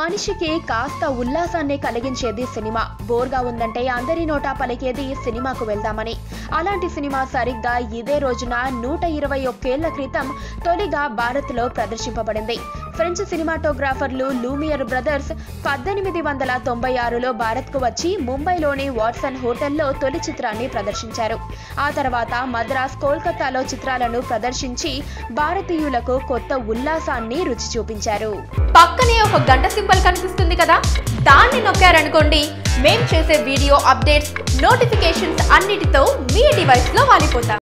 మనిషికి కాస్త ఉల్లాసాన్ని కలిగించేది సినిమా బోర్గా ఉందంటే అందరి నోటా పలికేది సినిమాకు వెళ్దామని అలాంటి సినిమా సరిగ్గా ఇదే రోజున నూట ఇరవై ఒక్కేళ్ల క్రితం తొలిగా భారత్లో ప్రదర్శింపబడింది ఫ్రెంచ్ సినిమాటోగ్రాఫర్లు లూమియర్ బ్రదర్స్ పద్దెనిమిది వందల తొంభై ఆరులో భారత్కు వచ్చి ముంబైలోని వాట్సన్ హోటల్లో తొలి చిత్రాన్ని ప్రదర్శించారు ఆ తర్వాత మద్రాస్ కోల్కతాలో చిత్రాలను ప్రదర్శించి భారతీయులకు కొత్త ఉల్లాసాన్ని రుచి చూపించారు పక్కనే ఒక గంట సింబల్ కనిపిస్తుంది కదా దాన్ని నొక్కారనుకోండి మేం చేసే వీడియో అప్డేట్స్ నోటిఫికేషన్స్ అన్నిటితో మీ డివైస్లో వాలిపోతాం